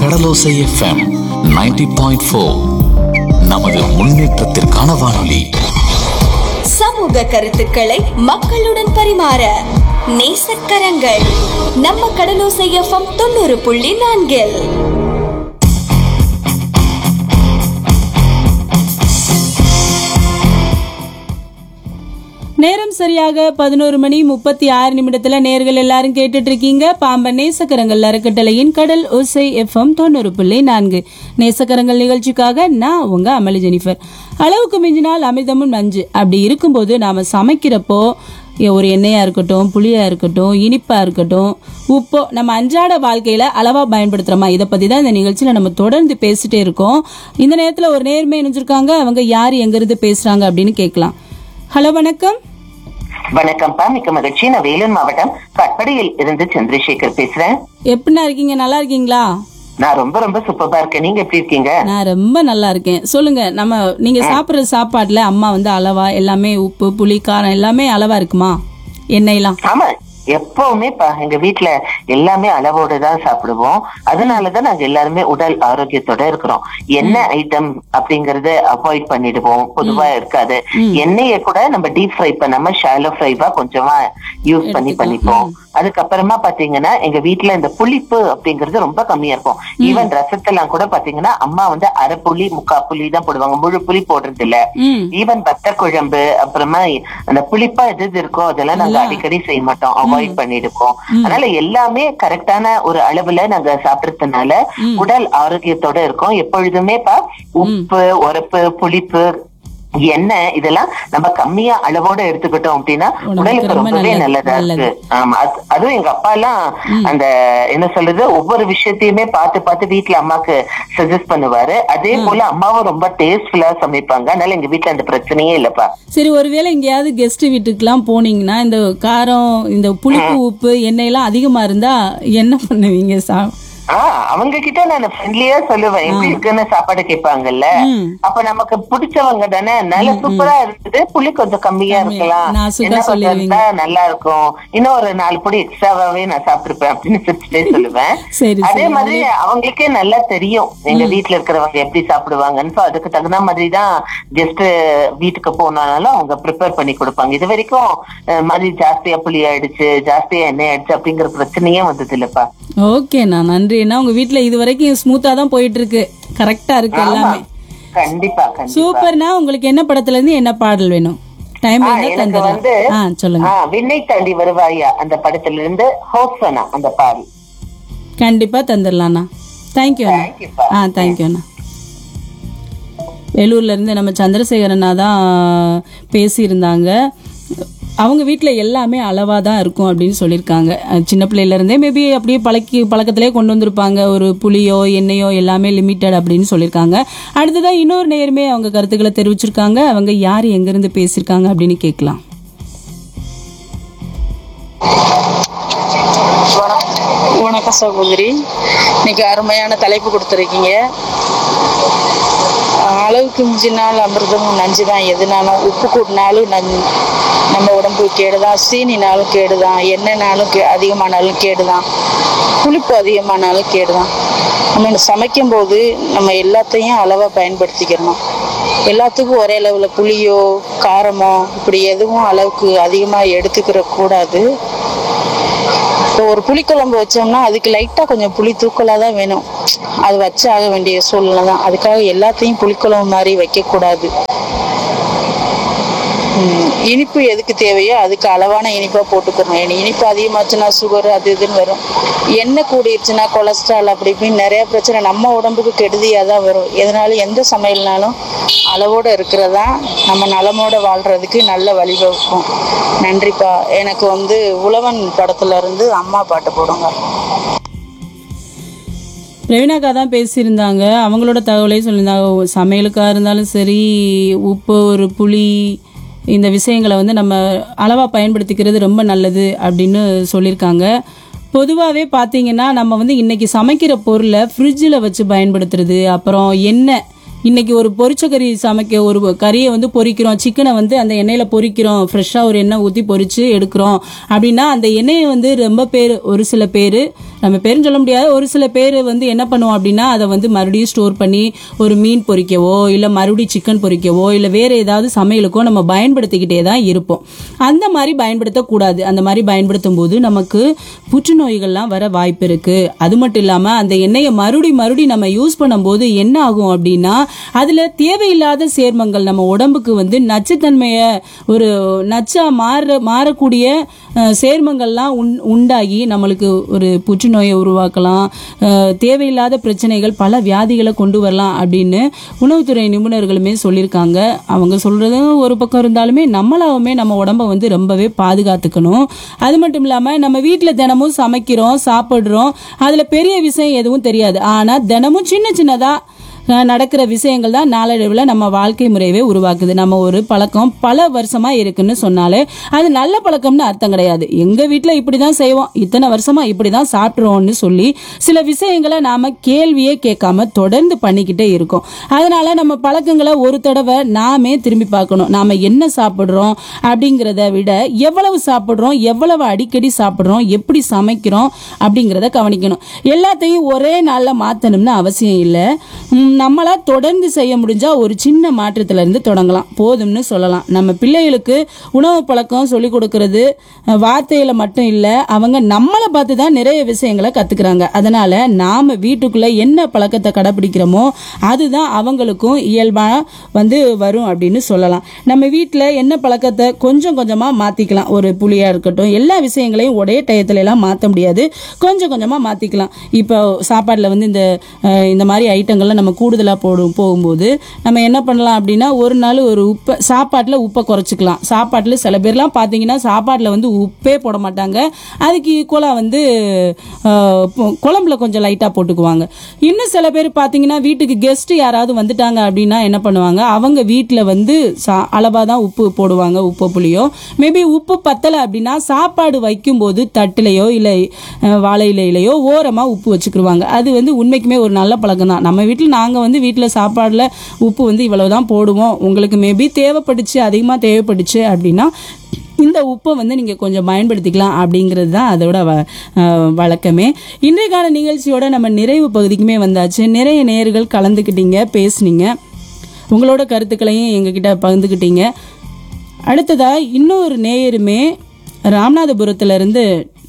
கடலோசை FM 90.4 point four நமது முன்னேற்றத்திற்கான வானொலி சமூக கருத்துக்களை மக்களுடன் பரிமாற நேசக்கரங்கள் நம்ம கடலோசை எஃப்எம் தொண்ணூறு புள்ளி நான்கில் நேரம் சரியாக பதினோரு மணி முப்பத்தி ஆறு நிமிடத்துல நேர்கள் எல்லாரும் கேட்டுட்டு இருக்கீங்க பாம்பன் நேசக்கரங்கள் அறக்கட்டளையின் கடல் ஓசை எஃப்எம் தொண்ணூறு புள்ளி நான்கு நேசக்கரங்கள் நிகழ்ச்சிக்காக நான் உங்க அமளி ஜெனிஃபர் அளவுக்கு மிஞ்சினால் அமிர்தமும் நஞ்சு அப்படி இருக்கும்போது நாம சமைக்கிறப்போ ஒரு எண்ணெயா இருக்கட்டும் புளியா இருக்கட்டும் இனிப்பா இருக்கட்டும் உப்போ நம்ம அன்றாட வாழ்க்கையில அளவா பயன்படுத்துறோமா இதை பத்தி தான் இந்த நிகழ்ச்சியில நம்ம தொடர்ந்து பேசிட்டே இருக்கோம் இந்த நேரத்துல ஒரு நேர்மை இணைஞ்சிருக்காங்க அவங்க யார் எங்க இருந்து பேசுறாங்க அப்படின்னு கேட்கலாம் ஹலோ வணக்கம் வணக்கம்ப்பா மிக்க மகிழ்ச்சி நான் வேலூர் மாவட்டம் கட்படியில் இருந்து சந்திரசேகர் பேசுறேன் எப்படிண்ணா இருக்கீங்க நல்லா இருக்கீங்களா நான் ரொம்ப ரொம்ப சூப்பரா இருக்கேன் நீங்க எப்படி இருக்கீங்க நான் ரொம்ப நல்லா இருக்கேன் சொல்லுங்க நம்ம நீங்க சாப்பிடுற சாப்பாட்டுல அம்மா வந்து அளவா எல்லாமே உப்பு புளி காரம் எல்லாமே அளவா இருக்குமா எண்ணெயெல்லாம் ஆமா எப்பவுமே பா எங்க வீட்ல எல்லாமே அளவோட தான் சாப்பிடுவோம் அதனாலதான் நாங்க எல்லாருமே உடல் ஆரோக்கியத்தோட இருக்கிறோம் எண்ணெய் ஐட்டம் அப்படிங்கறத அவாய்ட் பண்ணிடுவோம் பொதுவா இருக்காது எண்ணெய கூட நம்ம டீப் ஃப்ரை பண்ணாம ஷாலோ ஃப்ரைவா கொஞ்சமா யூஸ் பண்ணி பண்ணிப்போம் அதுக்கப்புறமா பாத்தீங்கன்னா எங்க வீட்ல இந்த புளிப்பு அப்படிங்கறது ரொம்ப கம்மியா இருக்கும் ஈவன் ரசத்தெல்லாம் கூட பாத்தீங்கன்னா அம்மா வந்து அரை புளி முக்கா புளி தான் போடுவாங்க முழு புளி போடுறது இல்ல ம் ஈவன் வத்த குழம்பு அப்புறமா அந்த புளிப்பா எது எது இருக்கோ அதெல்லாம் நாங்க அடிக்கடி செய்ய மாட்டோம் அவாய்ட் பண்ணிடுவோம் அதனால எல்லாமே கரெக்டான ஒரு அளவுல நாங்க சாப்பிடறதுனால உடல் ஆரோக்கியத்தோட இருக்கோம் எப்பொழுதுமே பா உப்பு உரப்பு புளிப்பு எண்ணெய் இதெல்லாம் நம்ம கம்மியா அளவோட எடுத்துக்கிட்டோம் அப்படின்னா உடம்புக்கு உடலுக்கு ரொம்ப ரொம்பவே நல்லது, நல்லதா நல்லது. இருக்கு ஆமா அது- அதுவும் எங்க அப்பா எல்லாம் அந்த என்ன சொல்றது ஒவ்வொரு விஷயத்தையுமே பார்த்து பார்த்து வீட்ல அம்மாக்கு சஜஸ்ட் பண்ணுவாரு அதே போல அம்மாவும் ரொம்ப டேஸ்ட்ஃபுல்லா சமைப்பாங்க அதனால எங்க வீட்ல அந்த பிரச்சனையே இல்லப்பா சரி ஒருவேளை எங்கேயாவது கெஸ்ட் வீட்டுக்குலாம் போனீங்கன்னா இந்த காரம் இந்த புளிப்பு உப்பு எண்ணெயெல்லாம் அதிகமா இருந்தா என்ன பண்ணுவீங்க சா ஆஹ் அவங்க கிட்ட நான் ஃப்ரெண்ட்லியா சொல்லுவேன் எப்படி இருக்குன்னு சாப்பாடு கேட்பாங்கல்ல ம். அப்ப நமக்கு பிடிச்சவங்க தானே நல்ல சூப்பரா இருக்குது புளி கொஞ்சம் கம்மியா இருக்கலாம் நான் சுகா என்ன கொஞ்சம் சொல்லிடுவீங்க. இருந்தா நல்லா இருக்கும் இன்னும் ஒரு நாலு பொடி எக்ஸ்ட்ராவாவே நான் சாப்பிட்டுருப்பேன் அப்படின்னு சிரிச்சுட்டே சொல்லுவேன் சரி, அதே சரி. மாதிரி அவங்களுக்கே நல்லா தெரியும் எங்க வீட்ல இருக்கிறவங்க எப்படி சாப்பிடுவாங்கன்னு So அதுக்கு தகுந்த மாதிரி தான் ஜஸ்ட் வீட்டுக்கு போனாலும் அவங்க ப்ரிப்பேர் பண்ணி கொடுப்பாங்க இது வரைக்கும் அஹ், மாதிரி ஜாஸ்தியா புளி ஆயிடுச்சு ஜாஸ்தியா எண்ணெய் ஆயிடுச்சு அப்படிங்கிற பிரச்சனையே வந்தது இல்லப்பா ஓகேண்ணா நன்றிண்ணா உங்க வீட்ல இது வரைக்கும் ஸ்மூத்தா தான் போயிட்டு இருக்கு கரெக்டா இருக்கு எல்லாமே கண்டிப்பா கண்டிப்பா சூப்பர்ண்ணா உங்களுக்கு என்ன படத்துல இருந்து என்ன பாடல் வேணும் டைம் ஆ, இருந்தா எனக்கு வந்து தந்துடலாம் ஆ சொல்லுங்க ஆ, விண்ணை தாண்டி வருவாயா அந்த படத்துல இருந்து ஹோசனா அந்த பாடல் கண்டிப்பா தந்துடலாண்ணா தேங்க்யூ அண்ணா தேங்க்யூப்பா ஆ தேங்க்யூ அண்ணா வேலூர்ல இருந்து நம்ம சந்திரசேகரண்ணா தான் பேசியிருந்தாங்க அவங்க வீட்டில் எல்லாமே அளவாக தான் இருக்கும் அப்படின்னு சொல்லியிருக்காங்க அஹ் சின்ன பிள்ளையில இருந்தே மேபி அப்படியே பழக்கி பழக்கத்திலே கொண்டு வந்திருப்பாங்க ஒரு புளியோ எண்ணெயோ எல்லாமே லிமிட்டட் அப்படின்னு சொல்லியிருக்காங்க அடுத்ததான் இன்னொரு நேருமே அவங்க கருத்துக்களை தெரிவிச்சிருக்காங்க அவங்க யார் எங்கேருந்து பேசியிருக்காங்க அப்படின்னு கேட்கலாம் வணக்கம் சகோதரி இன்னைக்கு அருமையான தலைப்பு கொடுத்துருக்கீங்க அளவுக்கு மிஞ்சினால் அமிர்தமும் நஞ்சு தான் எதுனாலும் உப்பு கூட்டினாலும் நஞ் நம்ம உடம்புக்கு கேடுதான் சீனினாலும் கேடுதான் எண்ணெய்னாலும் கே அதிகமானாலும் கேடுதான் புளிப்பு அதிகமானாலும் கேடுதான் நம்ம சமைக்கும் போது நம்ம எல்லாத்தையும் அளவாக பயன்படுத்திக்கிறணும் எல்லாத்துக்கும் ஒரே அளவில் புளியோ காரமோ இப்படி எதுவும் அளவுக்கு அதிகமாக எடுத்துக்கிற கூடாது இப்போ ஒரு புளிக்குழம்பு வச்சோம்னா அதுக்கு லைட்டாக கொஞ்சம் புளி தூக்கலாக தான் வேணும் அது வச்சு ஆக வேண்டிய சூழ்நிலை தான் அதுக்காக எல்லாத்தையும் புளிக்குழம்பு மாதிரி வைக்கக்கூடாது ம், இனிப்பு எதுக்கு தேவையோ அதுக்கு அளவான இனிப்பாக போட்டுக்கிறோம் ஏன்னா இனிப்பு அதிகமாச்சுன்னா சுகர் அது இதுன்னு வரும் எண்ணெய் கூடிருச்சுன்னா கொலஸ்ட்ரால் அப்படி இப்படின்னு நிறைய பிரச்சனை நம்ம உடம்புக்கு கெடுதியாக தான் வரும் எதனால எந்த சமையல்னாலும் அளவோடு இருக்கிறதா நம்ம நலமோட வாழ்கிறதுக்கு நல்ல வழிவகுக்கும் நன்றிப்பா எனக்கு வந்து உழவன் படத்துல இருந்து அம்மா பாட்டு போடுங்க பிரவீனாக்கா தான் பேசியிருந்தாங்க அவங்களோட தகவலையும் சொல்லியிருந்தாங்க சமையலுக்காக இருந்தாலும் சரி உப்பு ஒரு புளி இந்த விஷயங்களை வந்து நம்ம அளவாக பயன்படுத்திக்கிறது ரொம்ப நல்லது அப்படின்னு சொல்லியிருக்காங்க பொதுவாகவே பார்த்தீங்கன்னா நம்ம வந்து இன்னைக்கு சமைக்கிற பொருளை ஃப்ரிட்ஜில் வச்சு பயன்படுத்துறது அப்புறம் எண்ணெய் இன்னைக்கு ஒரு பொரிச்ச கறி சமைக்க ஒரு கறியை வந்து பொரிக்கிறோம் சிக்கனை வந்து அந்த எண்ணெயில் பொரிக்கிறோம் ஃப்ரெஷ்ஷாக ஒரு எண்ணெய் ஊற்றி பொரிச்சு எடுக்கிறோம் அப்படின்னா அந்த எண்ணெயை வந்து ரொம்ப பேர் ஒரு சில பேர் நம்ம பேரும் சொல்ல முடியாது ஒரு சில பேர் வந்து என்ன பண்ணுவோம் அப்படின்னா அதை வந்து மறுபடியும் ஸ்டோர் பண்ணி ஒரு மீன் பொரிக்கவோ இல்லை மறுபடியும் சிக்கன் பொரிக்கவோ இல்லை வேற ஏதாவது சமையலுக்கோ நம்ம பயன்படுத்திக்கிட்டே தான் இருப்போம் அந்த மாதிரி பயன்படுத்தக்கூடாது அந்த மாதிரி பயன்படுத்தும் போது நமக்கு புற்றுநோய்கள்லாம் வர வாய்ப்பு இருக்கு அது மட்டும் இல்லாமல் அந்த எண்ணெயை மறுபடி மறுபடி நம்ம யூஸ் பண்ணும்போது என்ன ஆகும் அப்படின்னா அதில் தேவையில்லாத சேர்மங்கள் நம்ம உடம்புக்கு வந்து நச்சுத்தன்மையை ஒரு நச்சா மாற மாறக்கூடிய அஹ், சேர்மங்கள்லாம் உண் உண்டாகி நம்மளுக்கு ஒரு புற்றுநோயை உருவாக்கலாம் அஹ், தேவையில்லாத பிரச்சனைகள் பல வியாதிகளை கொண்டு வரலாம் அப்படின்னு உணவுத்துறை நிபுணர்களுமே சொல்லியிருக்காங்க அவங்க சொல்றதும் ஒரு பக்கம் இருந்தாலுமே நம்மளாவுமே நம்ம உடம்ப வந்து ரொம்பவே பாதுகாத்துக்கணும் அது மட்டும் இல்லாமல் நம்ம வீட்டில் தினமும் சமைக்கிறோம் சாப்பிட்றோம் அதில் பெரிய விஷயம் எதுவும் தெரியாது ஆனால் தினமும் சின்ன சின்னதாக அஹ் நடக்கிற விஷயங்கள் தான் நாளடைவில் நம்ம வாழ்க்கை முறையவே உருவாக்குது நம்ம ஒரு பழக்கம் பல வருஷமா இருக்குன்னு சொன்னாலே அது நல்ல பழக்கம்னு அர்த்தம் கிடையாது எங்க வீட்டில் இப்படி தான் செய்வோம் இத்தனை வருஷமா இப்படி தான் சாப்பிட்றோம்னு சொல்லி சில விஷயங்களை நாம கேள்வியே கேட்காம தொடர்ந்து பண்ணிக்கிட்டே இருக்கோம் அதனால நம்ம பழக்கங்களை ஒரு தடவை நாமே திரும்பி பார்க்கணும் நாம என்ன சாப்பிட்றோம் அப்படிங்கிறத விட எவ்வளவு சாப்பிட்றோம் எவ்வளவு அடிக்கடி சாப்பிட்றோம் எப்படி சமைக்கிறோம் அப்படிங்கிறத கவனிக்கணும் எல்லாத்தையும் ஒரே நாளில் மாற்றணும்னு அவசியம் இல்லை உம், நம்மளா தொடர்ந்து செய்ய முடிஞ்சா ஒரு சின்ன மாற்றத்துல இருந்து தொடங்கலாம் போதும்னு சொல்லலாம் நம்ம பிள்ளைகளுக்கு உணவு பழக்கம் சொல்லி கொடுக்கறது அஹ், வார்த்தையில மட்டும் இல்ல அவங்க நம்மளை பார்த்து தான் நிறைய விஷயங்களை கத்துக்கிறாங்க அதனால நாம வீட்டுக்குள்ள என்ன பழக்கத்தை கடைபிடிக்கிறோமோ அதுதான் அவங்களுக்கும் இயல்பா வந்து வரும் அப்படின்னு சொல்லலாம் நம்ம வீட்டில் என்ன பழக்கத்தை கொஞ்சம் கொஞ்சமா மாத்திக்கலாம் ஒரு புளியா இருக்கட்டும் எல்லா விஷயங்களையும் ஒரே டயத்துல எல்லாம் மாற்ற முடியாது கொஞ்சம் கொஞ்சமா மாத்திக்கலாம் இப்போ சாப்பாட்டில் வந்து இந்த அஹ், இந்த மாதிரி ஐட்டங்கள்லாம் நம்ம கூடுதலாக போடும் போகும்போது நம்ம என்ன பண்ணலாம் அப்படின்னா ஒரு நாள் ஒரு உப்பை சாப்பாட்டில் உப்பை குறைச்சிக்கலாம் சாப்பாட்டில் சில பேர்லாம் பார்த்தீங்கன்னா சாப்பாட்டில் வந்து உப்பே போட மாட்டாங்க அதுக்கு ஈக்குவலாக வந்து அஹ், பொ- குழம்புல கொஞ்சம் லைட்டாக போட்டுக்குவாங்க இன்னும் சில பேர் பார்த்தீங்கன்னா வீட்டுக்கு கெஸ்ட் யாராவது வந்துட்டாங்க அப்படின்னா என்ன பண்ணுவாங்க அவங்க வீட்டில் வந்து சா அளவாக தான் உப்பு போடுவாங்க உப்பு புளியோ மேபி உப்பு பத்தலை அப்படின்னா சாப்பாடு வைக்கும்போது தட்டுலையோ இல்லை வாழை இலையிலையோ ஓரமாக உப்பு வச்சுக்கிருவாங்க அது வந்து உண்மைக்குமே ஒரு நல்ல பழக்கம் தான் நம்ம வீட்டில் நாங்கள் வந்து வீட்டில் சாப்பாடில் உப்பு வந்து இவ்வளவு தான் போடுவோம் உங்களுக்கு மேபி தேவைப்பட்டுச்சு அதிகமாக தேவைப்பட்டுச்சு அப்படின்னா இந்த உப்பை வந்து நீங்கள் கொஞ்சம் பயன்படுத்திக்கலாம் அப்படிங்கிறது தான் அதோட வ அஹ் வழக்கமே இன்றைக்கான நிகழ்ச்சியோட நம்ம நிறைவு பகுதிக்குமே வந்தாச்சு நிறைய நேர்கள் கலந்துக்கிட்டீங்க பேசுனீங்க உங்களோட கருத்துக்களையும் எங்ககிட்ட பகிர்ந்துக்கிட்டீங்க அடுத்ததா இன்னொரு நேயருமே ராமநாதபுரத்துல இருந்து